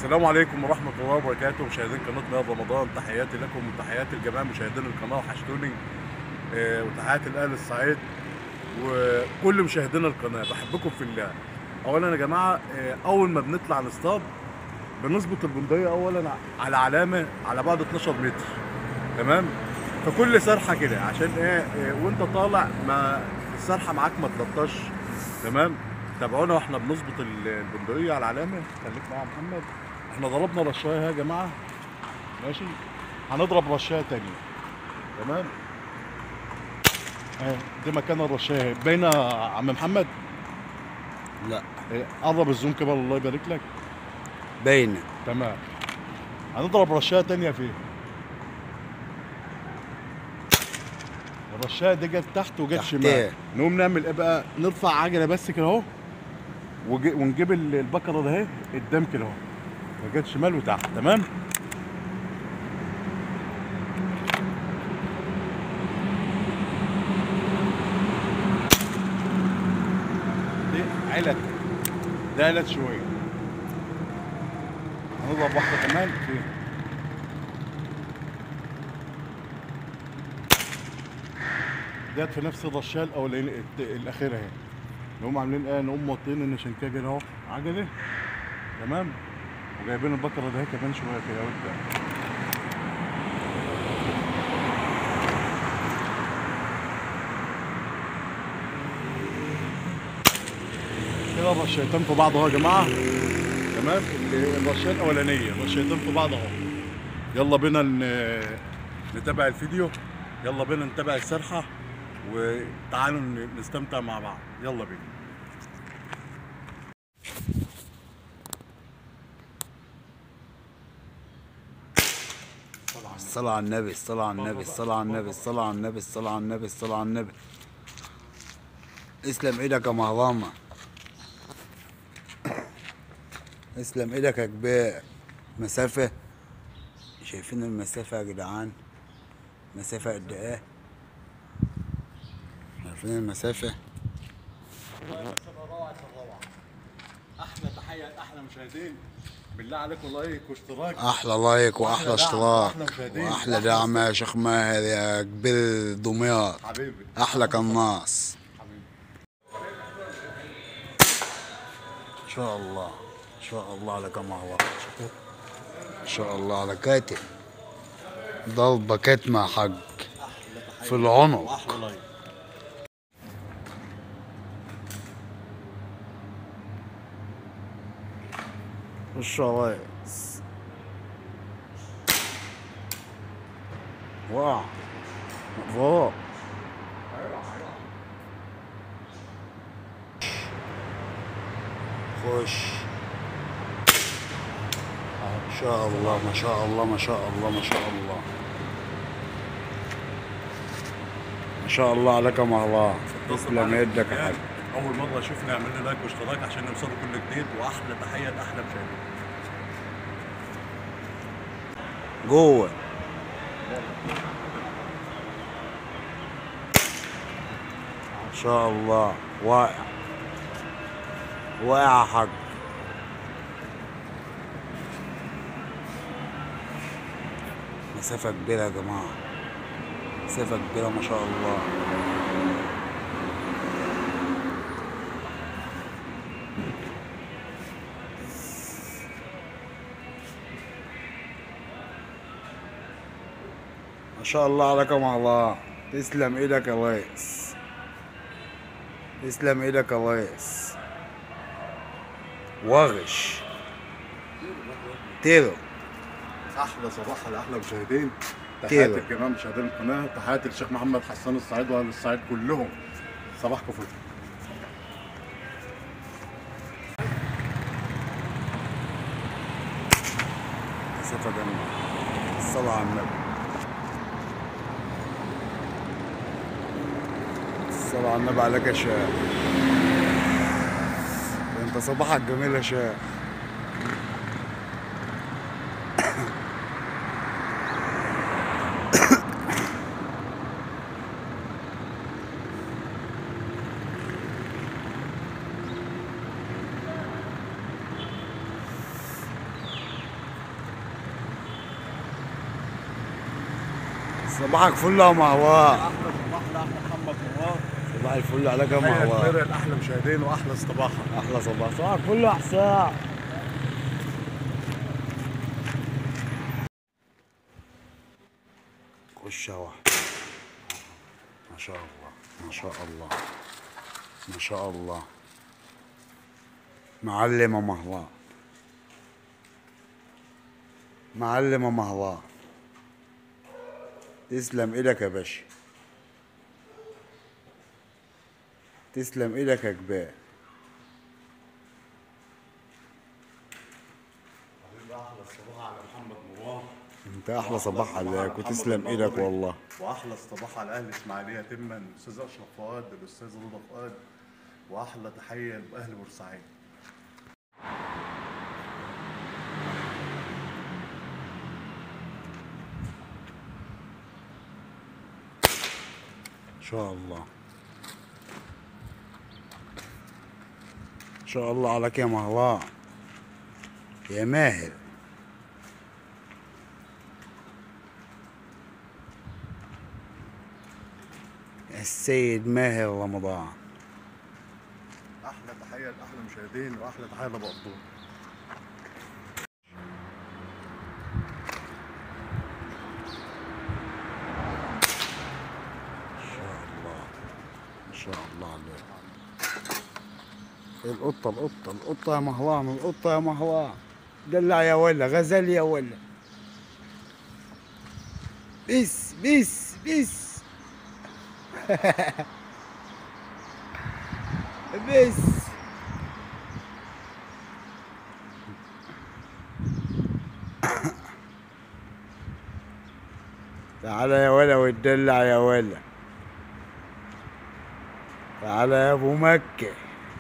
السلام عليكم ورحمة الله وبركاته مشاهدين قناة نهر رمضان تحياتي لكم وتحياتي لجميع مشاهدين القناة وحشتوني آه، وتحياتي لأهل الصعيد وكل مشاهدين القناة بحبكم في الله أولا يا جماعة آه، أول ما بنطلع نصطاد بنظبط البندقية أولا على علامة على بعد 12 متر تمام فكل سرحة كده عشان إيه آه، وأنت طالع ما السرحة معاك ما تلطش تمام تابعونا واحنا بنظبط ال- البندقية على العلامة خليك معايا يا محمد احنا ضربنا رشاية اهي يا جماعة ماشي هنضرب رشاية تانية تمام اهي دي مكان الرشاية اهي باينة يا عم محمد لا ايه، قرب الزوم كده الله يبارك لك باينه تمام هنضرب رشاية تانية فين الرشاية دي جت تحت وجت تحت شمال ايه؟ نقوم نعمل ايه بقى نرفع عجلة بس كده اهو وج- ونجيب ال- البكرة ده اهي قدام كده اهو وجت شمال وتحت تمام دي علت ده علت شوية هنضرب واحدة كمان فين ديت في نفس الرشاة الأولانية الت- الأخيرة اهي نقوم عاملين ايه نقوم موطين ان عشان كده كده اهو عجلة تمام وجايبين البكرة ده اهي كمان شوية كده قدام كده الرشايتين في بعض اهو يا جماعة تمام ال- الرشاية الأولانية الرشايتين في بعض اهو يلا بينا ن- نتابع الفيديو يلا بينا نتابع السرحة وتعالوا ن- نستمتع مع بعض يلا بينا الصلاة على النبي الصلاة على النبي الصلاة على النبي الصلاة على النبي الصلاة على النبي الصلاة على النبي اسلم ايدك يا مهرامة اسلم ايدك يا كبير مسافة شايفين المسافة يا جدعان مسافة قد ايه شايفين المسافة احلى تحيه لاحلى مشاهدين بالله عليكم لايك واشتراك احلى لايك وأحلى واحلى دعم اشتراك وأحلى مشاهدين واحلى وأحلى دعم يا شيخ ماهر يا كبير دمياط حبيبي احلى قناص حبيبي ان شاء الله ان شاء الله على كم الله ان شاء الله على كاتم ضربة كتمة حق في العنق واحلى لايك الشرايط واو فوق خش ما شاء الله ما شاء الله ما شاء الله ما شاء الله ما شاء الله عليك يا مهلا تسلم يدك يا حاج اول مره اشوفنا اعمل لي لايك واشتراك عشان نوصلوا كل جديد واحلى تحيه لاحلى مشاهدين جوه ما شاء الله واقع واقع يا حاج مسافة كبيرة يا جماعة مسافة كبيرة ما شاء الله ما شاء الله عليك يا الله تسلم ايدك يا ريس تسلم ايدك يا ريس وغش تيرو احلى صباح لاحلى مشاهدين كده. تحياتي لجميع مشاهدين القناه تحياتي للشيخ محمد حسان الصعيد واهل الصعيد كلهم صباحكم فل مسافة جامدة الصلاة على النبي الصلاة على النبي عليك يا شيخ انت صباحك جميل يا شيخ صباحك فل يا مهواء احلى صباح لاحلى محمد نوار صباح الفل عليك يا تحية مهواء كبيرة لاحلى مشاهدين واحلى استباحه احلى صباح صباحك فل يا حسام خش يا واحد ما شاء الله ما شاء الله ما شاء الله معلمة مهواء معلمة مهواء تسلم ايدك يا باشا تسلم ايدك يا كبير احلى الصباح على محمد نوار انت احلى صباح عليك وتسلم ايدك والله واحلى الصباح على اهل اسماعيليه تما الاستاذ اشرف فؤاد الاستاذ رضا فؤاد واحلى تحيه لاهل بورسعيد ان شاء الله ان شاء الله عليك يا مهواء يا ماهر السيد ماهر رمضان احلى تحيه لاحلى مشاهدين واحلى تحيه لابو قدور ان شاء الله ان شاء الله عليك القطة القطة القطة يا مهوان القطة يا مهوان دلع يا ولا غزال يا ولا بس بس بس بس تعالى يا ولا وتدلع يا ولا تعالى يا ابو مكه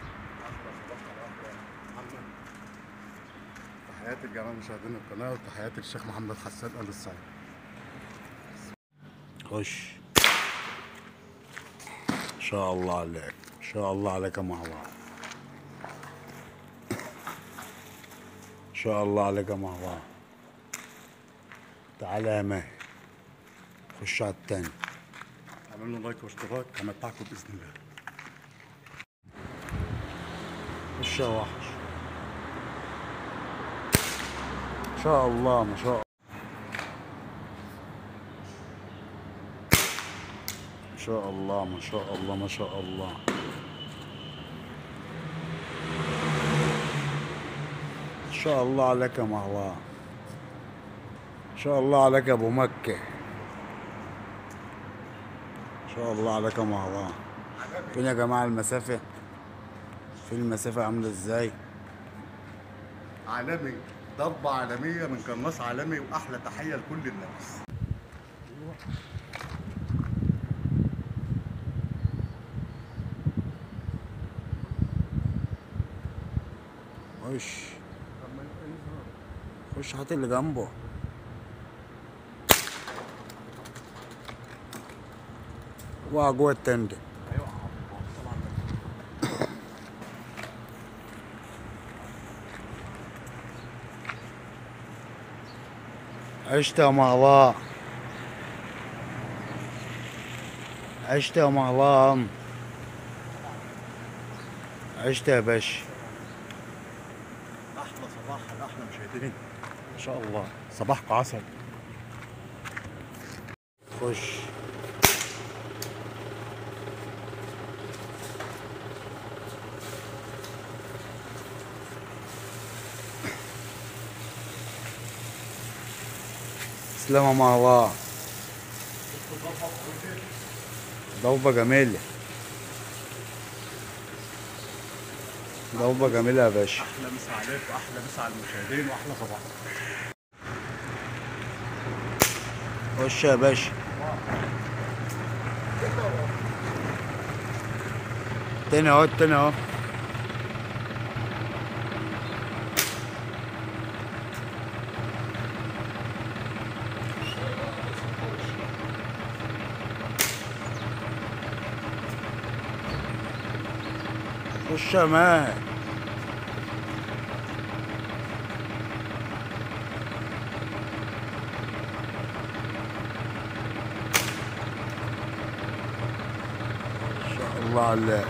تحياتي لجميع مشاهدين القناه وتحياتي للشيخ محمد حسان ال السعيد خش ان شاء الله عليك ان شاء الله عليك يا مهوان ان شاء الله عليك يا مهوان تعالى يا ماهر خش على التاني اعملوا لايك واشتراك همتعكم باذن الله خش يا وحش ان شاء الله ما شاء الله ما شاء الله ما شاء الله ما شاء الله ان شاء الله عليك يا مهوان ان شاء الله عليك يا ابو مكه ان شاء الله عليك يا مهوان فين يا جماعه المسافه في المسافه عامله ازاي عالمي ضربة عالمية من قناص عالمي وأحلى تحية لكل الناس خش خش هات اللي جنبه وقع جوه التندة عشت يا مهوان عشت يا مهوان عشت يا باشا أحلى صباح لأحلى مشاهدين إن شاء الله صباحكم عسل خش سلامة مع الله ضربة جميلة ضربة جميلة يا باشا أحلى مسا عليك وأحلى مسا على المشاهدين وأحلى صباح خش يا باشا تاني اهو تاني اهو خش يا ماهر الله عليك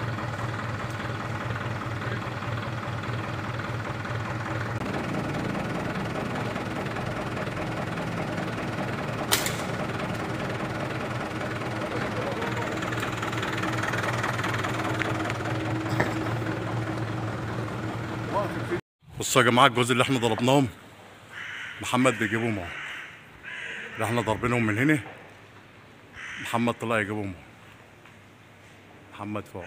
بصوا يا جماعه الجوز اللي احنا ضربناهم محمد بيجيبهم اهو اللي احنا ضاربينهم من هنا محمد طلع يجيبهم اهو. محمد فوق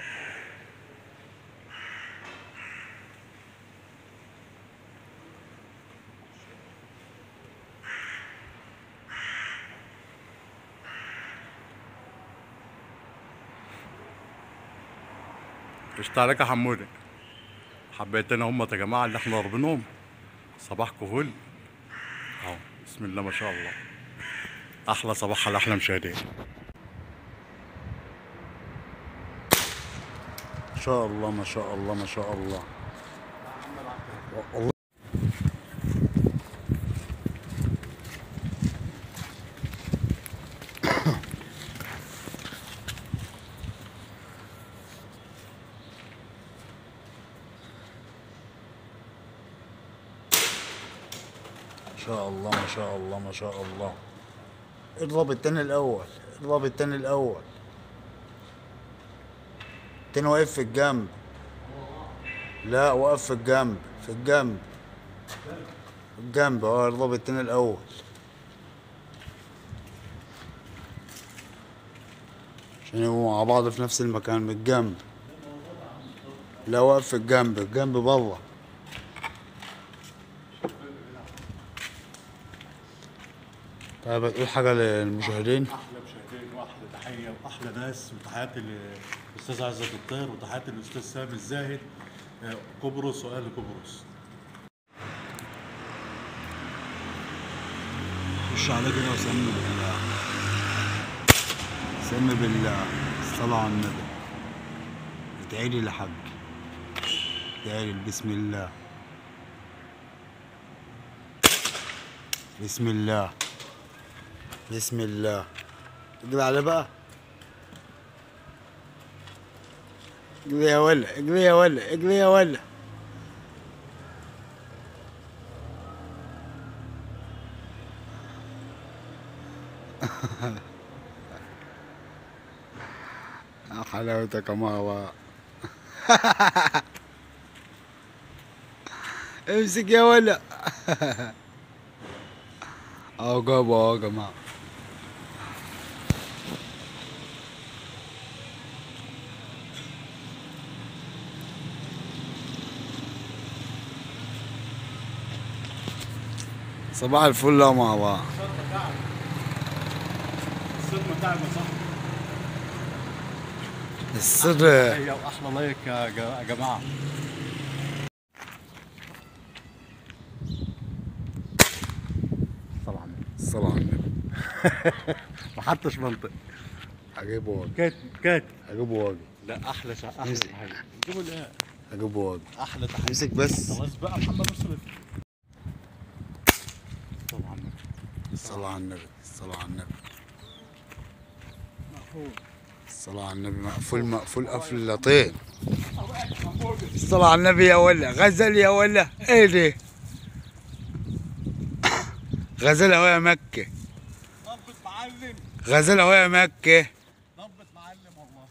قشطة عليك يا حمودي حبيت انا هم يا جماعه اللي احنا ضاربينهم صباحكم فل اهو بسم الله ما شاء الله احلى صباح على احلى مشاهدين ما شاء الله ما شاء الله ما شاء الله والله ما شاء الله ما شاء الله ما شاء الله اضرب التاني الاول اضرب التاني الاول التاني واقف في الجنب لا واقف في الجنب في الجنب في الجنب اه اضرب التاني الاول عشان يبقوا مع بعض في نفس المكان من الجنب لا واقف في الجنب الجنب بره طيب هتقول حاجة للمشاهدين احلى مشاهدين واحلى تحيه واحلى ناس وتحياتي للاستاذ عزت الطير وتحياتي للاستاذ سامي الزاهد آه، قبرص واهل قبرص خش على كده وسمي بالله سمي بالله الصلاة على النبي ادعي لي لحق ادعي لي بسم الله بسم الله بسم الله اقرا عليه بقى اقرا يا ولا اقرا يا ولا اقرا يا ولا يا حلاوتك يا ماما امسك يا ولا اهو جابوا اهو يا جماعه صباح الفل يا ماما الصدمه بتاعك يا صاحبي السر تحيه واحلى لايك يا جا- يا جماعه طبعا الصلاة على النبي ما حطش منطق هجيبه واجي كات كات هجيبه واجي لا احلى شا... احلى امسك. تحيه جيبوا الايه هجيبه واجي احلى تحيه امسك بس خلاص بقى محمد وصلت طبعا الصلاة على النبي الصلاة على النبي الصلاة على النبي مقفول مقفول قفل لطيف الصلاة على النبي يا ولا غزل يا ولا ايه دي غزل اهو يا مكة ضبط معلم غزل اهو يا مكة ضبط معلم والله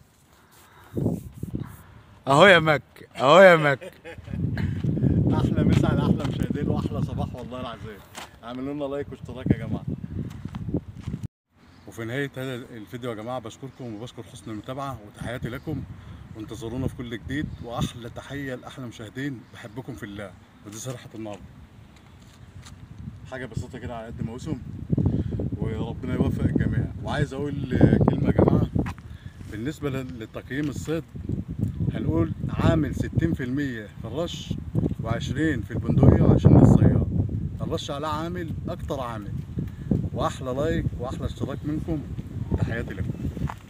اهو يا مكة اهو يا مكة احلى مسا على احلى مشاهدين واحلى صباح والله العظيم اعملوا لنا لايك واشتراك يا جماعه وفي نهايه هذا الفيديو يا جماعه بشكركم وبشكر حسن المتابعه وتحياتي لكم وانتظرونا في كل جديد واحلى تحيه لاحلى مشاهدين بحبكم في الله ودي صراحه النهارده حاجه بسيطه كده على قد موسم وربنا يوفق الجميع وعايز اقول كلمه يا جماعه بالنسبه لل- لتقييم الصيد هنقول عامل 60% في الرش و20 في البندقية وعشرين للصياد الرش على عامل أكتر عامل وأحلى لايك وأحلى اشتراك منكم تحياتي لكم